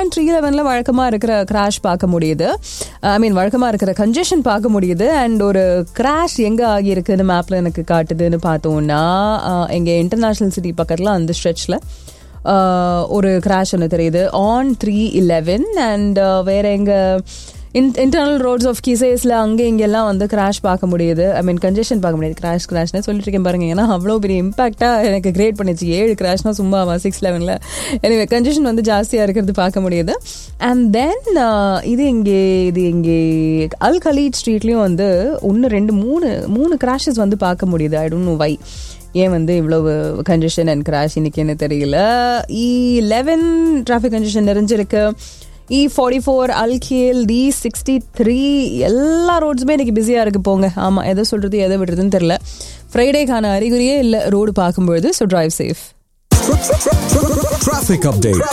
And three லெவனில் வழக்கமாக இருக்கிற கிராஷ் பார்க்க முடியுது ஐ மீன் வழக்கமாக இருக்கிற கன்ஜெஷன் பார்க்க முடியுது அண்ட் ஒரு கிராஷ் எங்கே ஆகியிருக்குன்னு மேப்பில் எனக்கு காட்டுதுன்னு பார்த்தோம்னா எங்கள் இன்டர்நேஷ்னல் சிட்டி பக்கத்தில் அந்த ஸ்ட்ரெச்சில் ஒரு கிராஷ் ஒன்று தெரியுது ஆன் த்ரீ இலெவன் அண்ட் வேற எங்க இன் இன்டர்னல் ரோட்ஸ் ஆஃப் கிசேஸில் அங்கே இங்கெல்லாம் வந்து கிராஷ் பார்க்க முடியுது ஐ மீன் கன்ஜெஷன் பார்க்க முடியுது கிராஷ் கிராஷ்னு சொல்லிட்டு இருக்கேன் பாருங்க ஏன்னா அவ்வளோ பெரிய இம்பாக்டாக எனக்கு கிரியேட் பண்ணிச்சு ஏழு கிராஷ்னா சும்மாவா சிக்ஸ் லெவனில் எனவே கன்ஜெஷன் வந்து ஜாஸ்தியாக இருக்கிறது பார்க்க முடியுது அண்ட் தென் இது இங்கே இது இங்கே அல் கலீட் ஸ்ட்ரீட்லேயும் வந்து ஒன்று ரெண்டு மூணு மூணு கிராஷஸ் வந்து பார்க்க முடியுது ஐ டோன்ட் நோ வை ஏன் வந்து இவ்வளவு கன்ஜெஷன் அண்ட் கிராஷ் இன்னைக்குன்னு தெரியல இ லெவன் டிராஃபிக் கன்ஜெஷன் நிறைஞ்சிருக்கு இ ஃபார்ட்டி ஃபோர் அல்கேல் டி சிக்ஸ்டி த்ரீ எல்லா ரோட்ஸுமே இன்னைக்கு பிஸியாக இருக்கு போங்க ஆமாம் எதை சொல்றது எதை விடுறதுன்னு தெரில ஃப்ரைடேக்கான அறிகுறியே இல்லை ரோடு பார்க்கும்பொழுது so drive safe Traffic update.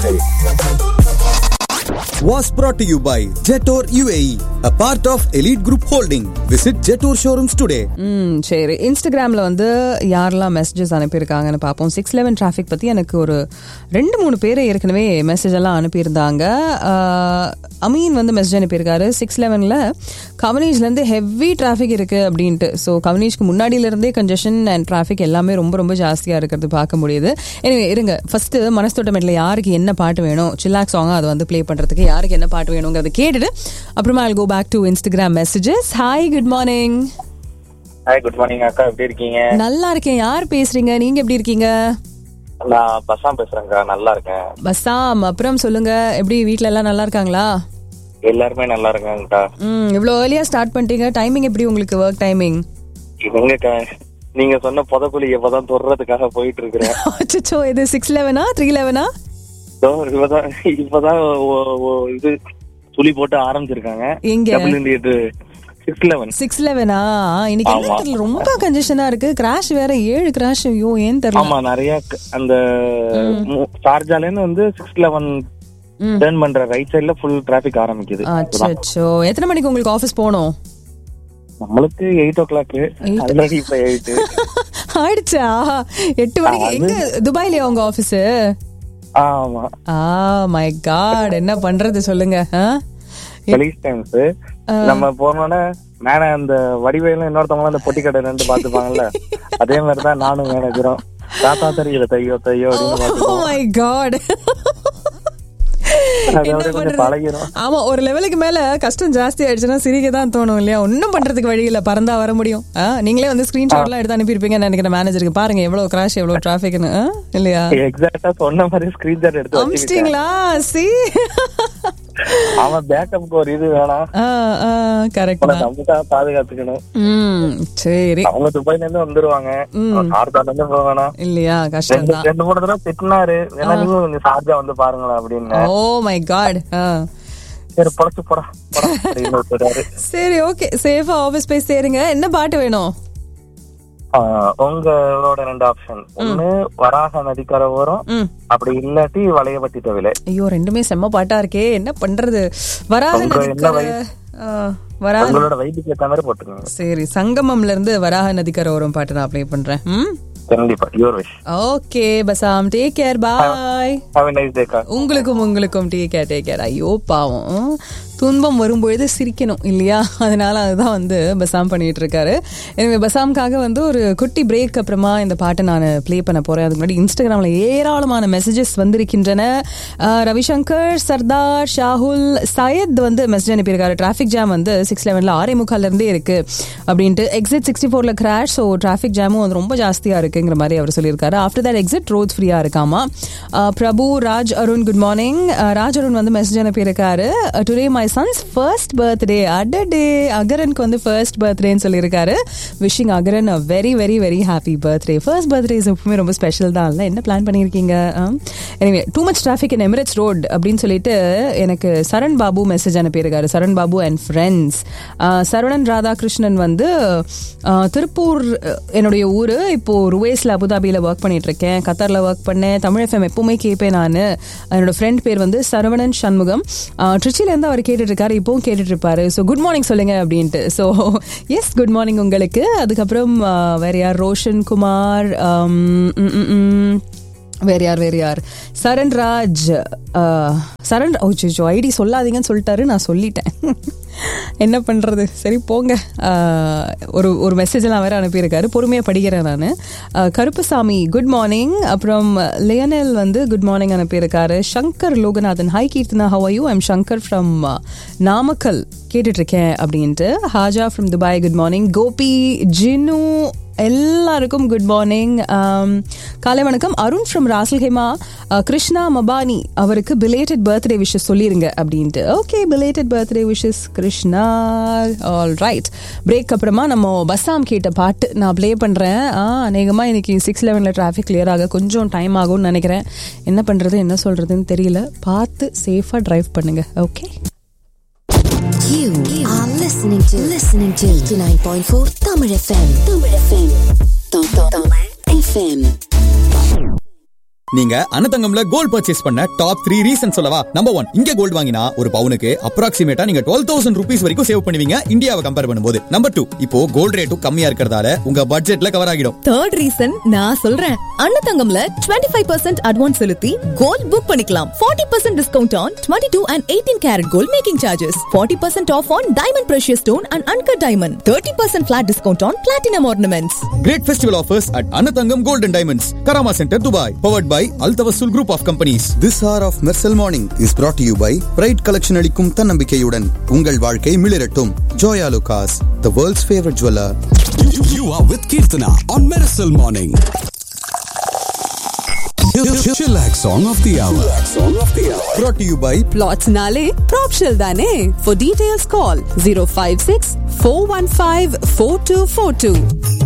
Was brought to you by Jetor UAE, a part of Elite Group Holding. Visit Jetor showrooms today. ம் சரி இன்ஸ்டாகிராமில் வந்து யாரெல்லாம் மெசேஜஸ் அனுப்பியிருக்காங்கன்னு பார்ப்போம் சிக்ஸ் லெவன் டிராஃபிக் பற்றி எனக்கு ஒரு ரெண்டு மூணு பேர் ஏற்கனவே மெசேஜ் எல்லாம் அனுப்பியிருந்தாங்க ஆஹ், அமீன் வந்து மெசேஜ் அனுப்பியிருக்காரு சிக்ஸ் லெவனில் கவனேஜ்லேருந்து ஹெவி டிராஃபிக் இருக்குது அப்படின்ட்டு ஸோ கவனேஜ்க்கு முன்னாடியிலேருந்தே கன்ஜெஷன் அண்ட் டிராஃபிக் எல்லாமே ரொம்ப ரொம்ப ஜாஸ்தியாக இருக்கிறது பார்க்க முடியுது எனவே இருங்க ஃபஸ்ட்டு மனஸ்தோட்டமெட்டில் யாருக்கு என்ன பாட்டு வேணும் சில்லாக் சாங்காக அதை வந்து ப்ளே பண்ணுறதுக்கு யாருக்கு என்ன பாட்டு வேணுங்கிறத கேட்டுட்டு அப்புறமா I'll go back to Instagram messages hi good morning hi good morning அக்கா எப்படி இருக்கீங்க நல்லா இருக்கேன் யார் பேசுறீங்க நீங்க எப்படி இருக்கீங்க நான் பஸ்ஸாம் பேசுறேன்க்கா நல்லா இருக்கேன் பஸ்ஸாம் அப்புறம் சொல்லுங்க எப்படி வீட்ல எல்லாம் நல்லா இருக்காங்களா எல்லாருமே நல்லா இருக்காங்கக்கா ம் இவ்வளோ ஏர்லியா ஸ்டார்ட் பண்ணிட்டீங்க டைமிங் எப்படி உங்களுக்கு ஒர்க் டைமிங் இவங்கக்கா நீங்க சொன்ன புதக்குழி எப்பதான் தொடுறதுக்காக போயிட்டு இருக்கிறேன் அச்சோ இது சிக்ஸ் லெவனா த்ரீ லெவனா இதோ இப்பதான் இப்பதான் ஒ- ஒ- இது துளி போட்டு ஆரம்பிச்சிருக்காங்க எங்க? டபுள் இண்டியட் சிக்ஸ் லெவன் சிக்ஸ் லெவனா இன்னைக்கு என்ன ஆமா. தெரியல ரொம்ப கன்ஜெஷனா இருக்கு கிராஷ் வேற ஏழு கிராஷ் ஐயோ ஏன் தெரியல ஆமா நிறைய க- அந்த சார்ஜால இருந்து வந்து சிக்ஸ் லெவன் ம். டேர்ன் பண்ற ரைட் சைடுல ஃபுல் டிராபிக் ஆரம்பிக்குது அச்சோ எத்தனை மணிக்கு உங்களுக்கு ஆஃபீஸ் போகணும் நம்மளுக்கு எயிட் ஓ கிளாக் ஆல்ரெடி இப்ப எயிட் ஆயிடுச்சா எட்டு மணிக்கு எங்க துபாய்லயா உங்க ஆபீஸ் ஆமா ஆ மை காட் என்ன பண்றது சொல்லுங்க ஆ? ரிலீஸ் டைம்ஸ் நம்ம போனோடனே மேன அந்த வடிவேலும் இன்னொருத்தவங்களும் அந்த பொட்டி கடை ரெண்டு பாத்துப்பாங்கல்ல அதே மாதிரிதான் நானும் மேனேஜரும் தாத்தா தெரியுது தையோ தையோ அப்படின்னு ஓ பாத்துப்போம் மை காட் அது அப்படியே கொஞ்சம் பழகிரும் ஆமா ஒரு லெவலுக்கு மேல கஷ்டம் ஜாஸ்தி ஆயிடுச்சுன்னா சிரிக்க தான் தோணும் இல்லையா ஒன்னும் பண்றதுக்கு வழி இல்ல பறந்தா வர முடியும் ஆ, நீங்களே வந்து ஸ்கிரீன்ஷாட் எல்லாம் எடுத்து அனுப்பியிருப்பீங்கன்னு நினைக்கிறேன் மேனேஜருக்கு பாருங்க எவ்வளவு கிராஷ் எவ்வளவு டிராபிக்னு இல்லையா எக்ஸாக்டா சொன்ன மாதிரி ஸ்கிரீன்ஷாட் எடுத்து வச்சுக்கிட்டேன் அமிச்சிட்டீங்களா சி அவன் பேக்கப்க்கு ஒரு இது வேணாம் கரெக்ட் உனக்கு தான் நம்ம தான் பாதுகாத்துக்கணும் ம் சரி அவங்க துபாயில இருந்து வந்துருவாங்க சார்ஜால இருந்து போக வேணாம் இல்லையா கஷ்டம் ரெண்டு தான் ரெண்டு மூணு தடவை திட்டினாரு ஏன்னா நீங்களும் கொஞ்சம் சார்ஜா வந்து பாருங்களேன் அப்படின்னு ஓ மை காட் சரி பொழைச்சு போடா போடா அப்படின்னு விட்டுட்டாரு சரி ஓகே சேஃபா ஆபீஸ் போய் சேருங்க என்ன பாட்டு வேணும் ஆஹ் உங்களோட ரெண்டு ஆப்ஷன் ஒண்ணு வராக நதிக்கரை ஓரம் ம் அப்படி இல்லாட்டி வளையபட்டி தவில ஐயோ ரெண்டுமே செம்ம பாட்டா இருக்கே என்ன பண்றது வராக உங்க என்ன நதிக்கரை ஆ, வராக உங்களோட வயதுக்கு ஏத்த மாதிரி போட்டுருங்க சரி சங்கமம்ல இருந்து வராக நதிக்கரை ஓரம் பாட்டு நான் ப்ளே பண்றேன் ம் கண்டிப்பா your wish okay Bassam take care bye have nice டேக்கா உங்களுக்கும் உங்களுக்கும் டேக் கேர் டேக் கேர் ஐயோ பாவம் துன்பம் வரும்பொழுது சிரிக்கணும் இல்லையா அதனால அதுதான் வந்து பசாம் பண்ணிட்டு இருக்காரு எனவே பசாம்காக வந்து ஒரு குட்டி பிரேக் அப்புறமா இந்த பாட்டை நான் ப்ளே பண்ண போறேன் அதுக்கு முன்னாடி இன்ஸ்டாகிராம்ல ஏராளமான மெசேஜஸ் வந்திருக்கின்றன அஹ், ரவிசங்கர் சர்தார் ஷாகுல் சையத் வந்து மெசேஜ் அனுப்பியிருக்காரு டிராஃபிக் ஜாம் வந்து சிக்ஸ் லெவனில் ஆறே முக்கால்ல இருந்தே இருக்கு அப்படின்ட்டு எக்ஸிட் சிக்ஸ்டி ஃபோர்ல கிராஷ் ஸோ டிராஃபிக் ஜாமும் வந்து ரொம்ப ஜாஸ்தியா இருக்குங்கிற மாதிரி அவர் சொல்லியிருக்காரு ஆஃப்டர் தட் எக்ஸிட் ரோட் ஃப்ரீயா இருக்காமா அஹ், பிரபு ராஜ் அருண் குட் மார்னிங் ராஜ் அருண் வந்து மெசேஜ் அனுப்பியிருக்காரு today my son's first birthday அடடே அகரனுக்கு வந்து ஃபர்ஸ்ட் பர்த்டேன்னு சொல்லியிருக்காரு wishing Akaran a very very very happy birthday first birthday எப்பவுமே ரொம்ப ஸ்பெஷல் தான் இல்லை என்ன பிளான் பண்ணியிருக்கீங்க anyway too much traffic in Emirates road அப்படின்னு சொல்லிட்டு எனக்கு சரண் பாபு மெசேஜ் அனுப்பியிருக்காரு சரண் பாபு அண்ட் ஃப்ரெண்ட்ஸ் சரவணன் ராதாகிருஷ்ணன் வந்து அஹ், திருப்பூர் அஹ், என்னுடைய ஊர் இப்போ ருவேஸ்ல அபுதாபியில் ஒர்க் பண்ணிட்டு இருக்கேன் கத்தாரில் ஒர்க் பண்ணேன் தமிழ் எஃப்எம் எப்பவுமே கேட்பேன் நான் என்னோட ஃப்ரெண்ட் பேர் வந்து சரவணன் சண்முகம் அஹ், திருச்சியிலேருந்து அவர் கேட்டுட்டு இருக்காரு இப்போவும் கேட்டுட்டு இருப்பாரு ஸோ குட் மார்னிங் சொல்லுங்க அப்படின்ட்டு ஸோ எஸ் குட் மார்னிங் உங்களுக்கு அதுக்கப்புறம் அஹ், வேற யார் ரோஷன் குமார் um, ம், ம், ம். வேற யார் வேற யார் சரண் ராஜ் அஹ், சரண் ஓச்சோ ஐடி சொல்லாதீங்கன்னு சொல்லிட்டாரு நான் சொல்லிட்டேன் என்ன பண்ணுறது சரி போங்க அஹ், ஒரு ஒரு மெசேஜ் எல்லாம் வேற அனுப்பியிருக்காரு பொறுமையாக படிக்கிறேன் நான் கருப்புசாமி குட் மார்னிங் அப்புறம் லியனல் வந்து குட் மார்னிங் அனுப்பியிருக்காரு Shankar Loganathan hi Keerthana how I you I'm Shankar from Namakkal கேட்டுட்டு இருக்கேன் அப்படின்ட்டு Haja from Dubai good morning Gopi Jinu எல்லாருக்கும் குட் மார்னிங் காலை வணக்கம் அருண் ஃப்ரம் ராசல்ஹேமா கிருஷ்ணா மபானி அவருக்கு பிலேட்டட் பர்த்டே விஷஸ் சொல்லிருங்க அப்படின்ட்டு okay belated birthday wishes Krishna all right break அப்புறமா நம்ம பஸ்ஸாம் கேட்ட பாட்டு நான் ப்ளே பண்ணுறேன் அநேகமாக இன்னைக்கு சிக்ஸ் லெவனில் டிராஃபிக் கிளியர் ஆக கொஞ்சம் டைம் ஆகும்னு நினைக்கிறேன் என்ன பண்ணுறது என்ன சொல்கிறதுன்னு தெரியல பார்த்து சேஃபாக டிரைவ் பண்ணுங்க okay You are listening to listening to 89.4 Tamil FM. Tamil FM. Tam- tam- Tamil FM. நீங்க அனதங்கம்ல கோல்ட் பர்ச்சேஸ் பண்ண டாப் த்ரீ ரீசன் சொல்லவா நம்பர் ஒன் இங்க கோல்ட் வாங்கினா ஒரு பவுனுக்கு அப்ராக்சிமேட்டா நீங்க டுவெல் தௌசண்ட் ருபீஸ் வரைக்கும் சேவ் பண்ணுவீங்க இந்தியாவை கம்பேர் பண்ணும்போது நம்பர் டூ இப்போ கோல்ட் ரேட்டும் கம்மியா இருக்கிறதால உங்க பட்ஜெட்ல கவர் ஆகிடும் தேர்ட் ரீசன் நான் சொல்றேன் அன்னதங்கம்ல 25% ஃபைவ் பர்சன்ட் அட்வான்ஸ் செலுத்தி கோல்ட் புக் பண்ணிக்கலாம் 40% percent discount on twenty two and eighteen carat gold making charges 40% percent off on diamond precious stone and uncut diamond thirty percent flat discount on platinum ornaments great festival offers at Anathangam gold and diamonds Karama center Dubai powered by அல்தவசூல் group of companies this hour of Mersal morning is brought to you by bright collection அளிக்கும் தன்னம்பிக்கையுடன் உங்கள் வாழ்க்கை மிளிரட்டும் Joyalukkas the world's favourite jeweller You, you are with Kirtana on Miracle Morning. Chillax song of the hour. Song of the hour. brought to you by பிளாட்ஸ்னாலே ப்ராப்ஷல் தானே for details call zero five six four one five four two four two